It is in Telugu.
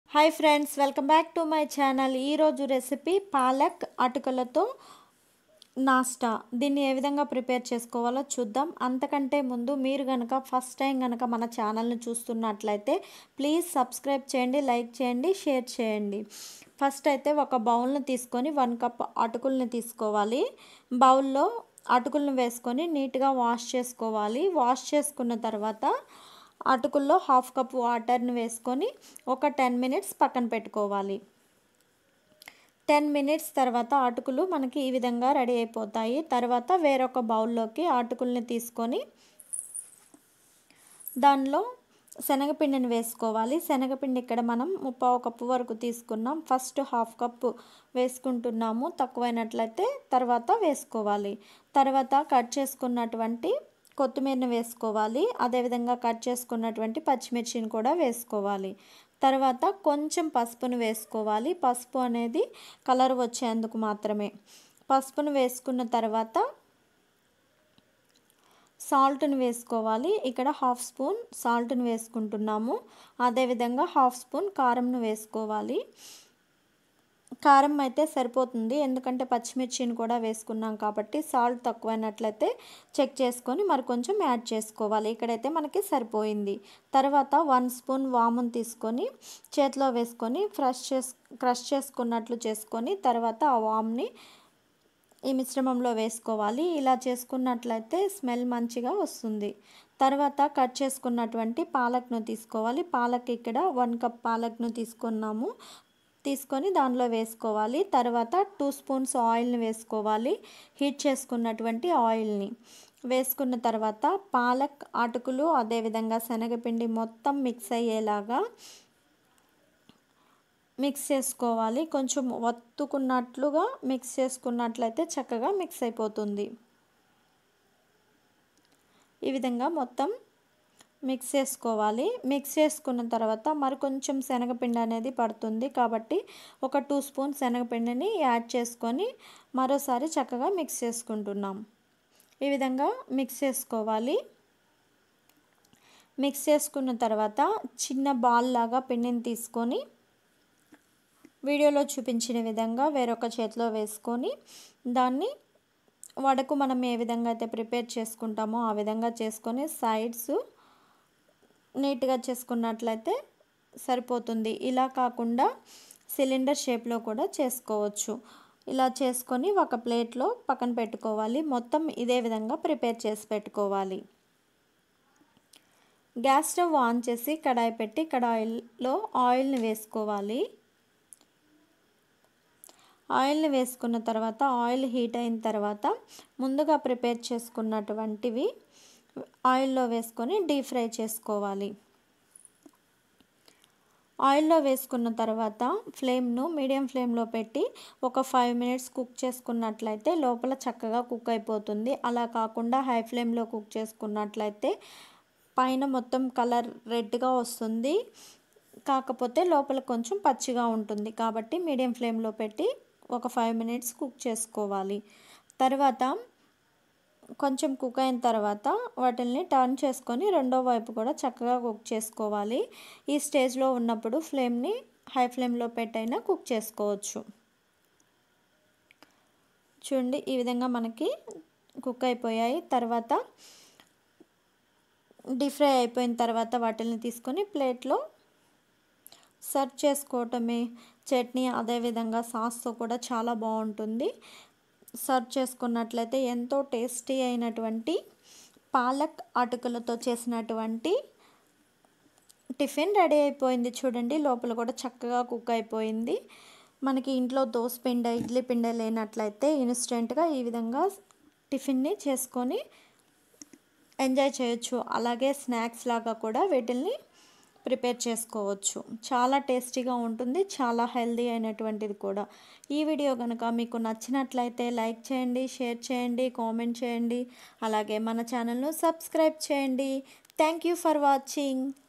hi friends welcome back to my channel ఈరోజు రెసిపీ పాలక్ అటుకులతో నాస్టా దీన్ని ఏ విధంగా ప్రిపేర్ చేసుకోవాలో చూద్దాం అంతకంటే ముందు మీరు కనుక ఫస్ట్ టైం కనుక మన ఛానల్ని చూస్తున్నట్లయితే ప్లీజ్ సబ్స్క్రైబ్ చేయండి లైక్ చేయండి షేర్ చేయండి ఫస్ట్ అయితే ఒక బౌల్ని తీసుకొని వన్ కప్ అటుకుల్ని తీసుకోవాలి బౌల్లో అటుకులను వేసుకొని నీట్గా వాష్ చేసుకోవాలి వాష్ చేసుకున్న తర్వాత అటుకుల్లో హాఫ్ కప్ వాటర్ని వేసుకొని ఒక టెన్ మినిట్స్ పక్కన పెట్టుకోవాలి టెన్ మినిట్స్ తర్వాత అటుకులు మనకి ఈ విధంగా రెడీ అయిపోతాయి తర్వాత వేరొక బౌల్లోకి అటుకుల్ని తీసుకొని దానిలో శనగపిండిని వేసుకోవాలి శనగపిండి ఇక్కడ మనం ముప్పావు కప్పు వరకు తీసుకున్నాం ఫస్ట్ హాఫ్ కప్పు వేసుకుంటున్నాము తక్కువైనట్లయితే తర్వాత వేసుకోవాలి తర్వాత కట్ చేసుకున్నటువంటి కొత్తిమీరని వేసుకోవాలి అదేవిధంగా కట్ చేసుకున్నటువంటి పచ్చిమిర్చిని కూడా వేసుకోవాలి తర్వాత కొంచెం పసుపును వేసుకోవాలి పసుపు అనేది కలర్ వచ్చేందుకు మాత్రమే పసుపును వేసుకున్న తర్వాత సాల్ట్ని వేసుకోవాలి ఇక్కడ హాఫ్ స్పూన్ సాల్ట్ని వేసుకుంటున్నాము అదేవిధంగా హాఫ్ స్పూన్ కారంను వేసుకోవాలి కారం అయితే సరిపోతుంది ఎందుకంటే పచ్చిమిర్చిని కూడా వేసుకున్నాం కాబట్టి సాల్ట్ తక్కువైనట్లయితే చెక్ చేసుకొని మరి కొంచెం యాడ్ చేసుకోవాలి ఇక్కడైతే మనకి సరిపోయింది తర్వాత వన్ స్పూన్ వామును తీసుకొని చేతిలో వేసుకొని ఫ్రెష్ చేస్ క్రష్ చేసుకున్నట్లు చేసుకొని తర్వాత ఆ వామ్ని ఈ మిశ్రమంలో వేసుకోవాలి ఇలా చేసుకున్నట్లయితే స్మెల్ మంచిగా వస్తుంది తర్వాత కట్ చేసుకున్నటువంటి పాలక్ను తీసుకోవాలి పాలక్ ఇక్కడ వన్ కప్ పాలక్ను తీసుకున్నాము తీసుకొని దానిలో వేసుకోవాలి తర్వాత టూ స్పూన్స్ ఆయిల్ని వేసుకోవాలి హీట్ చేసుకున్నటువంటి ఆయిల్ని వేసుకున్న తర్వాత పాలక్ అటుకులు అదేవిధంగా శనగపిండి మొత్తం మిక్స్ అయ్యేలాగా మిక్స్ చేసుకోవాలి కొంచెం ఒత్తుకున్నట్లుగా మిక్స్ చేసుకున్నట్లయితే చక్కగా మిక్స్ అయిపోతుంది ఈ విధంగా మొత్తం మిక్స్ చేసుకోవాలి మిక్స్ చేసుకున్న తర్వాత మరి కొంచెం శనగపిండి అనేది పడుతుంది కాబట్టి ఒక టూ స్పూన్ శనగపిండిని యాడ్ చేసుకొని మరోసారి చక్కగా మిక్స్ చేసుకుంటున్నాం ఈ విధంగా మిక్స్ చేసుకోవాలి మిక్స్ చేసుకున్న తర్వాత చిన్న బాల్ లాగా పిండిని తీసుకొని వీడియోలో చూపించిన విధంగా వేరొక చేతిలో వేసుకొని దాన్ని వడకు మనం ఏ విధంగా అయితే ప్రిపేర్ చేసుకుంటామో ఆ విధంగా చేసుకొని సైడ్స్ నీట్గా చేసుకున్నట్లయితే సరిపోతుంది ఇలా కాకుండా సిలిండర్ షేప్లో కూడా చేసుకోవచ్చు ఇలా చేసుకొని ఒక ప్లేట్లో పక్కన పెట్టుకోవాలి మొత్తం ఇదే విధంగా ప్రిపేర్ చేసి పెట్టుకోవాలి గ్యాస్ స్టవ్ ఆన్ చేసి కడాయి పెట్టి కడాయిలో ఆయిల్ని వేసుకోవాలి ఆయిల్ని వేసుకున్న తర్వాత ఆయిల్ హీట్ అయిన తర్వాత ముందుగా ప్రిపేర్ చేసుకున్నటువంటివి ఆయిల్లో వేసుకొని డీప్ ఫ్రై చేసుకోవాలి ఆయిల్లో వేసుకున్న తర్వాత ఫ్లేమ్ను మీడియం ఫ్లేమ్లో పెట్టి ఒక ఫైవ్ మినిట్స్ కుక్ చేసుకున్నట్లయితే లోపల చక్కగా కుక్ అయిపోతుంది అలా కాకుండా హై ఫ్లేమ్లో కుక్ చేసుకున్నట్లయితే పైన మొత్తం కలర్ రెడ్గా వస్తుంది కాకపోతే లోపల కొంచెం పచ్చిగా ఉంటుంది కాబట్టి మీడియం ఫ్లేమ్లో పెట్టి ఒక ఫైవ్ మినిట్స్ కుక్ చేసుకోవాలి తర్వాత కొంచెం కుక్ అయిన తర్వాత వాటిని టర్న్ చేసుకొని రెండో వైపు కూడా చక్కగా కుక్ చేసుకోవాలి ఈ స్టేజ్లో ఉన్నప్పుడు ఫ్లేమ్ని హై ఫ్లేమ్లో పెట్టైనా కుక్ చేసుకోవచ్చు చూడండి ఈ విధంగా మనకి కుక్ అయిపోయాయి తర్వాత డీప్ ఫ్రై అయిపోయిన తర్వాత వాటిని తీసుకొని ప్లేట్లో సర్వ్ చేసుకోవటమే చట్నీ అదేవిధంగా సాస్తో కూడా చాలా బాగుంటుంది సర్వ్ చేసుకున్నట్లయితే ఎంతో టేస్టీ అయినటువంటి పాలక్ అటుకులతో చేసినటువంటి టిఫిన్ రెడీ అయిపోయింది చూడండి లోపల కూడా చక్కగా కుక్ అయిపోయింది మనకి ఇంట్లో దోశ పిండి ఇడ్లీ పిండి లేనట్లయితే ఇన్స్టెంట్గా ఈ విధంగా టిఫిన్ని చేసుకొని ఎంజాయ్ చేయొచ్చు అలాగే స్నాక్స్ లాగా కూడా వీటిల్ని ప్రిపేర్ చేసుకోవచ్చు చాలా టేస్టీగా ఉంటుంది చాలా హెల్దీ అయినటువంటిది కూడా ఈ వీడియో కనుక మీకు నచ్చినట్లయితే లైక్ చేయండి షేర్ చేయండి కామెంట్ చేయండి అలాగే మన ఛానల్ను సబ్స్క్రైబ్ చేయండి థ్యాంక్ యూ ఫర్ వాచింగ్